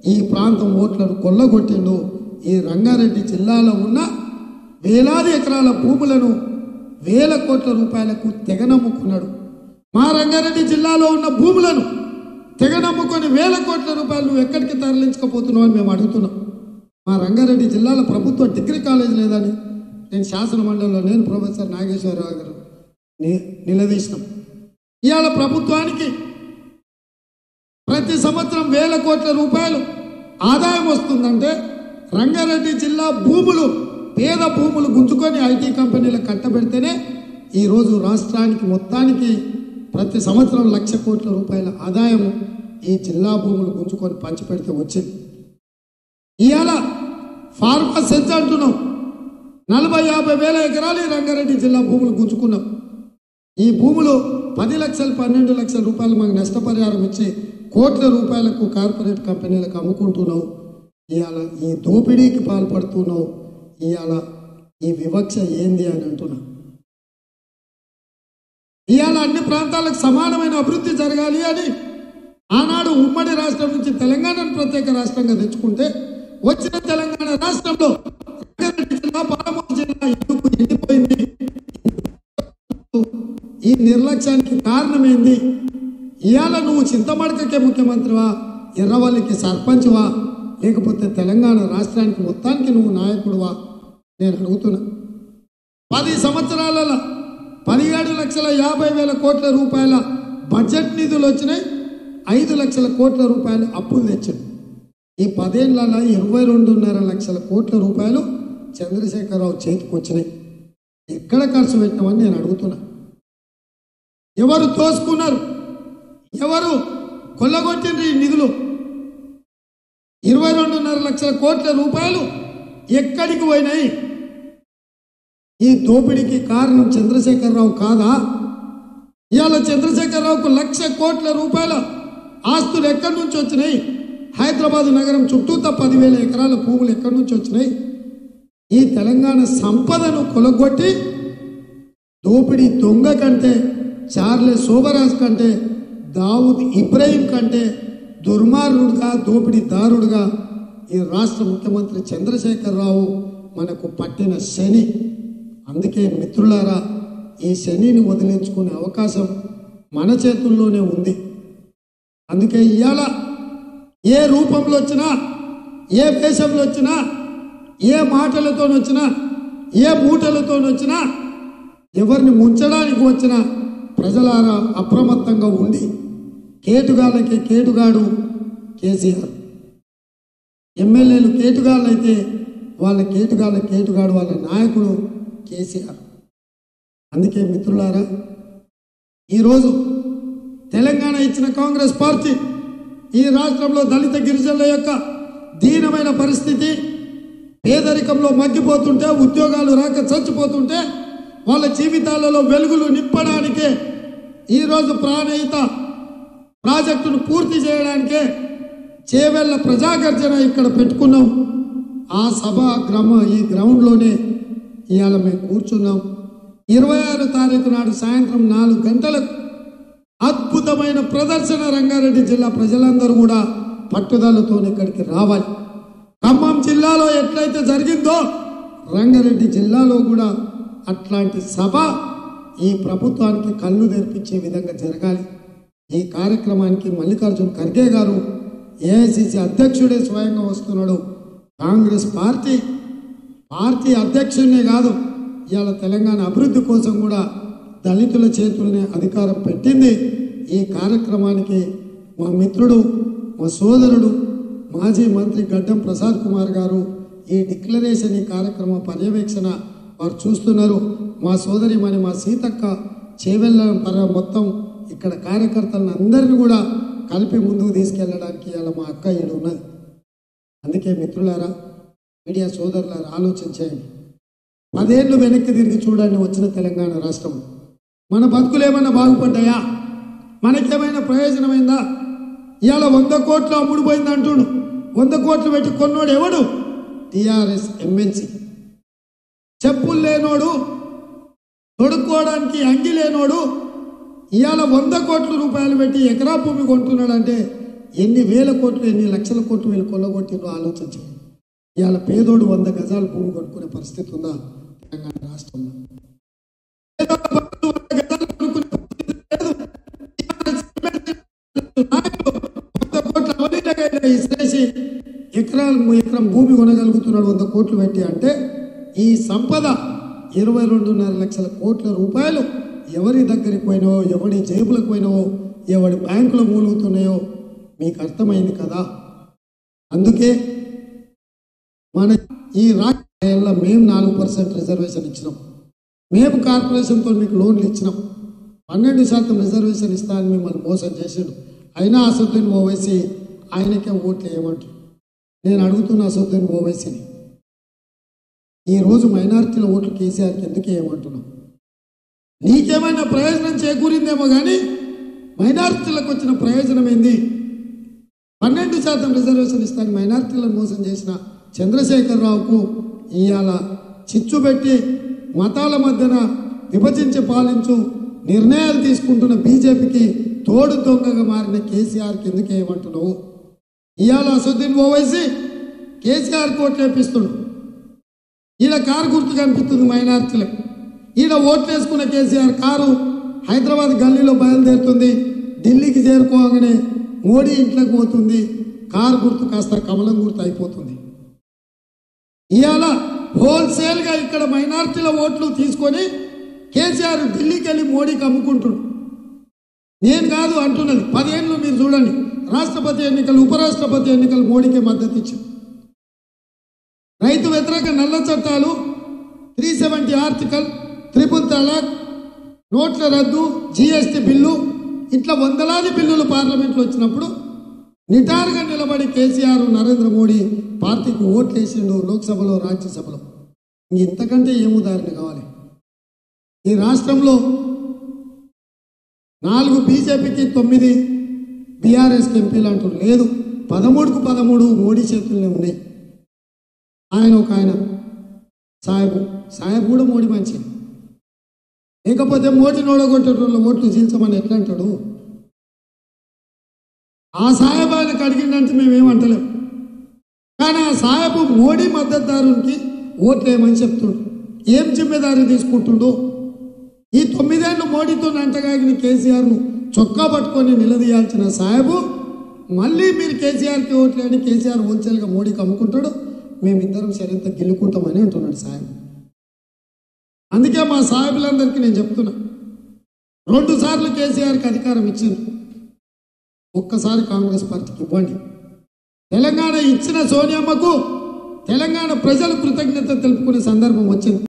ఈ ప్రాంతం ఓట్లను కొల్లగొట్టిండు ఈ రంగారెడ్డి జిల్లాలో ఉన్న వేలాది ఎకరాల భూములను వేల కోట్ల రూపాయలకు తెగనమ్ముకున్నాడు మా రంగారెడ్డి జిల్లాలో ఉన్న భూములను తెగనమ్ముకొని వేల కోట్ల రూపాయలు నువ్వు ఎక్కడికి తరలించకపోతున్నావు అని మేము అడుగుతున్నాం మా రంగారెడ్డి జిల్లాలో ప్రభుత్వ డిగ్రీ కాలేజ్ లేదని నేను శాసన మండలిలో నేను ప్రొఫెసర్ నాగేశ్వరరావు గారు ని- నిలదీసినాం ఇవాళ ప్రభుత్వానికి ప్రతి సంవత్సరం వేల కోట్ల రూపాయలు ఆదాయం వస్తుందంటే రంగారెడ్డి జిల్లా భూములు పేద భూములు గుంజుకొని ఐటీ కంపెనీలకు కట్టబెడితేనే ఈరోజు రాష్ట్రానికి మొత్తానికి ప్రతి సంవత్సరం లక్ష కోట్ల రూపాయల ఆదాయం ఈ జిల్లా భూములు గుంజుకొని పంచిపెడితే వచ్చింది ఇవాళ ఫార్మా సెజ్ అంటున్నాం నలభై యాభై వేల ఎకరాలు ఈ రంగారెడ్డి జిల్లా భూములు గుంజుకున్నాం ఈ భూములు పది లక్షలు పన్నెండు లక్షల రూపాయలు మాకు నష్టపరిహారం ఇచ్చి కోట్ల రూపాయలకు కార్పొరేట్ కంపెనీలకు అమ్ముకుంటున్నావు ఇవాళ ఈ దోపిడీకి పాల్పడుతున్నావు ఇవాళ ఈ వివక్ష ఏంది అని అంటున్నా ఇవాళ అన్ని ప్రాంతాలకు సమానమైన అభివృద్ధి జరగాలి అని ఆనాడు ఉమ్మడి రాష్ట్రం నుంచి తెలంగాణను ప్రత్యేక రాష్ట్రంగా తెచ్చుకుంటే వచ్చిన తెలంగాణ రాష్ట్రంలో రంగారెడ్డి జిల్లా పాలమూరు జిల్లా ఎందుకు ఎండిపోయింది ఈ నిర్లక్ష్యానికి కారణం ఏంది ఇవాళ నువ్వు చింతమడకకే ముఖ్యమంత్రివా ఎర్రవల్లికి సర్పంచ్వా లేకపోతే తెలంగాణ రాష్ట్రానికి మొత్తానికి నువ్వు నాయకుడువా నేను అడుగుతున్నా పది సంవత్సరాలలో పదిహేడు లక్షల యాభై వేల కోట్ల రూపాయల బడ్జెట్ నిధులు వచ్చినాయి ఐదు లక్షల కోట్ల రూపాయలు అప్పులు తెచ్చాడు ఈ పదేళ్లలో ఇరవై రెండున్నర లక్షల కోట్ల రూపాయలు చంద్రశేఖరరావు చేతికి వచ్చినాయి ఎక్కడ ఖర్చు పెట్టినామని నేను అడుగుతున్నా ఎవరు తోసుకున్నారు ఎవరు కొల్లగొట్టిండ్రు ఈ నిధులు ఇరవై రెండున్నర లక్షల కోట్ల రూపాయలు ఎక్కడికి పోయినాయి ఈ దోపిడీకి కారణం చంద్రశేఖరరావు కాదా ఇవాళ చంద్రశేఖరరావుకు లక్ష కోట్ల రూపాయల ఆస్తులు ఎక్కడి నుంచి వచ్చినాయి హైదరాబాద్ నగరం చుట్టూతా పదివేల ఎకరాల భూములు ఎక్కడి నుంచి వచ్చినాయి ఈ తెలంగాణ సంపదను కొలగొట్టి దోపిడీ దొంగ కంటే చార్లెస్ శోభరాజ్ కంటే దావుద్ ఇబ్రాహీం కంటే దుర్మార్గుడుగా దోపిడీదారుడుగా ఈ రాష్ట్ర ముఖ్యమంత్రి చంద్రశేఖరరావు మనకు పట్టిన శని అందుకే మిత్రులారా ఈ శనిని వదిలించుకునే అవకాశం మన చేతుల్లోనే ఉంది అందుకే ఇవాళ ఏ రూపంలో వచ్చినా ఏ వేషంలో వచ్చినా ఏ మాటలతో వచ్చినా ఏ మూటలతో వచ్చినా ఎవరిని ముంచడానికి వచ్చినా ప్రజలారా అప్రమత్తంగా ఉండి కేటుగాళ్ళకి కేటుగాడు కేసీఆర్ ఎమ్మెల్యేలు కేటుగాళ్ళు అయితే వాళ్ళ కేటుగాళ్ళ కేటుగాడు వాళ్ళ నాయకుడు కేసీఆర్ అందుకే మిత్రులారా ఈరోజు తెలంగాణ ఇచ్చిన కాంగ్రెస్ పార్టీ ఈ రాష్ట్రంలో దళిత గిరిజనుల యొక్క దీనమైన పరిస్థితి పేదరికంలో మగ్గిపోతుంటే ఉద్యోగాలు రాక చచ్చిపోతుంటే వాళ్ళ జీవితాలలో వెలుగులు నింపడానికే ఈరోజు ప్రాణహిత ప్రాజెక్టును పూర్తి చేయడానికే చేవెళ్ళ ప్రజాగర్జన ఇక్కడ పెట్టుకున్నాం ఆ సభ గ్రామ ఈ గ్రౌండ్లోనే ఇవాళ మేము కూర్చున్నాం ఇరవై ఆరు తారీఖు నాడు సాయంత్రం నాలుగు గంటలకు అద్భుతమైన ప్రదర్శన రంగారెడ్డి జిల్లా ప్రజలందరూ కూడా పట్టుదలతో ఇక్కడికి రావాలి ఖమ్మం జిల్లాలో ఎట్లయితే జరిగిందో రంగారెడ్డి జిల్లాలో కూడా అట్లాంటి సభ ఈ ప్రభుత్వానికి కళ్ళు తెరిపించే విధంగా జరగాలి ఈ కార్యక్రమానికి మల్లికార్జున్ ఖర్గే గారు ఏఐసిసి అధ్యక్షుడే స్వయంగా వస్తున్నాడు కాంగ్రెస్ పార్టీ పార్టీ అధ్యక్షుడినే కాదు ఇవాళ తెలంగాణ అభివృద్ధి కోసం కూడా దళితుల చేతుల్నే అధికారం పెట్టింది ఈ కార్యక్రమానికి మా మిత్రుడు మా సోదరుడు మాజీ మంత్రి గడ్డం ప్రసాద్ కుమార్ గారు ఈ డిక్లరేషన్ ఈ కార్యక్రమ పర్యవేక్షణ వారు చూస్తున్నారు మా సోదరిమణి మా సీతక్క చేవెళ్ళ పర మొత్తం ఇక్కడ కార్యకర్తలను అందరినీ కూడా కలిపి ముందుకు తీసుకెళ్ళడానికి ఇవాళ మా అక్క ఈడు ఉన్నది అందుకే మిత్రులారా మీడియా సోదరులారా ఆలోచించేయండి పదేళ్ళు వెనక్కి తిరిగి చూడండి వచ్చిన తెలంగాణ రాష్ట్రం మన బతుకులు ఏమైనా బాగుపడ్డాయా మనకేమైనా ప్రయోజనమైందా ఇవాళ వంద కోట్లు అమ్ముడుపోయింది అంటుండు వంద కోట్లు పెట్టి కొన్నోడు ఎవడు టిఆర్ఎస్ ఎమ్మెల్సీ చెప్పులు లేనోడు తొడుక్కోవడానికి అంగి లేనోడు ఇవాళ వంద కోట్ల రూపాయలు పెట్టి ఎకరా భూమి కొంటున్నాడంటే ఎన్ని వేల కోట్లు ఎన్ని లక్షల కోట్లు వీళ్ళు కొల్లగొట్టిందో ఆలోచించి ఇవాళ పేదోడు వంద గజాలు భూమి కొనుక్కునే పరిస్థితి ఉందా తెలంగాణ రాష్ట్రంలో పేదోడు వంద గజాలు కొనుక్కునే పరిస్థితి లేదు. వంద కోట్ల అవినీతిగా ఇసిరేసి ఎకరాలు ఎకరం భూమి కొనగలుగుతున్నాడు వంద కోట్లు పెట్టి అంటే ఈ సంపద ఇరవై రెండున్నర లక్షల కోట్ల రూపాయలు ఎవరి దగ్గరికి పోయినావో ఎవడి జేబులకు పోయినావో ఎవడి బ్యాంకులో మూలుగుతున్నాయో మీకు అర్థమైంది కదా అందుకే మన ఈ రాష్ట్రంలో మేము నాలుగు పర్సెంట్ రిజర్వేషన్ ఇచ్చినాం మేము కార్పొరేషన్తో మీకు లోన్లు ఇచ్చినాం పన్నెండు శాతం రిజర్వేషన్ ఇస్తా అని మిమ్మల్ని మోసం చేసాడు అయినా అసదుద్దీన్ ఓవైసీ ఆయనకే ఓట్లు వేయమంటారు నేను అడుగుతున్న అసదుద్దీన్ ఓవైసీని ఈ రోజు మైనారిటీల ఓట్లు కేసీఆర్కి ఎందుకు వేయమంటున్నాం నీకేమైనా ప్రయోజనం చేకూరిందేమో కానీ మైనారిటీలకు వచ్చిన ప్రయోజనం ఏంది పన్నెండు శాతం రిజర్వేషన్ ఇస్తాను మైనారిటీలను మోసం చేసిన చంద్రశేఖరరావుకు ఇవాళ చిచ్చు పెట్టి మతాల మధ్యన విభజించి పాలించు నిర్ణయాలు తీసుకుంటున్న బీజేపీకి తోడు దొంగగా మారిన కేసీఆర్కి ఎందుకు ఏమంటున్నావు ఇవాళ అసదుద్దీన్ ఓవైసీ కేసీఆర్ కోట్లు వేపిస్తుడు ఈడ కారు గుర్తు కనిపిస్తుంది మైనార్టీలకు ఈడ ఓట్లు వేసుకున్న కేసీఆర్ కారు హైదరాబాద్ గల్లీలో బయలుదేరుతుంది ఢిల్లీకి చేరుకోగానే మోడీ ఇంట్లోకి పోతుంది కారు గుర్తు కాస్త కమలం గుర్తు అయిపోతుంది ఇవాళ హోల్సేల్గా ఇక్కడ మైనార్టీల ఓట్లు తీసుకొని కేసీఆర్ ఢిల్లీకి వెళ్ళి మోడీకి అమ్ముకుంటుడు నేను కాదు అంటున్నది పదేళ్ళు మీరు చూడండి రాష్ట్రపతి ఎన్నికలు ఉపరాష్ట్రపతి ఎన్నికలు మోడీకి మద్దతు ఇచ్చారు రైతు వ్యతిరేక నల్ల చట్టాలు three seventy article triple talaq నోట్ల రద్దు జిఎస్టి బిల్లు ఇట్లా వందలాది బిల్లులు పార్లమెంట్లో వచ్చినప్పుడు నిటారుగా నిలబడి కేసీఆర్ నరేంద్ర మోడీ పార్టీకి ఓట్లు వేసిండు లోక్సభలో రాజ్యసభలో ఇంక ఇంతకంటే ఏం ఉదాహరణ కావాలి ఈ రాష్ట్రంలో నాలుగు బీజేపీకి తొమ్మిది బీఆర్ఎస్కి ఎంపీలు అంటారు లేదు పదమూడుకు పదమూడు మోడీ చేతుల్లోనే ఉన్నాయి ఆయన ఒక ఆయన సాహెబ్ సాహెబ్ కూడా మోడీ మంచి లేకపోతే మోడీ నోడగొట్టేటోళ్ళ ఓట్లు చీల్చమని ఎట్లా అంటాడు ఆ సాహెబ్ ఆయనకు అడిగిందంటే మేమేమంటలేం కానీ ఆ సాహెబ్ మోడీ మద్దతుదారునికి ఓట్లు వేయమని చెప్తుండు ఏం జిమ్మెదారి తీసుకుంటుండు ఈ తొమ్మిదేళ్ళు మోడీతో అంటగాగిన కేసీఆర్ను చొక్కా పట్టుకొని నిలదీయాల్సిన సాహెబు మళ్ళీ మీరు కేసీఆర్కి ఓట్లేని కేసీఆర్ హోల్సేల్గా మోడీకి అమ్ముకుంటాడు మేమిద్దరం సరిగ్గా గెలుకుంటామని అంటున్నాడు సాహెబ్ అందుకే మా సాహెబులందరికీ నేను చెప్తున్నా రెండు సార్లు కేసీఆర్కి అధికారం ఇచ్చింది ఒక్కసారి కాంగ్రెస్ పార్టీకి ఇవ్వండి తెలంగాణ ఇచ్చిన సోనియమ్మకు తెలంగాణ ప్రజలు కృతజ్ఞత తెలుపుకునే సందర్భం వచ్చింది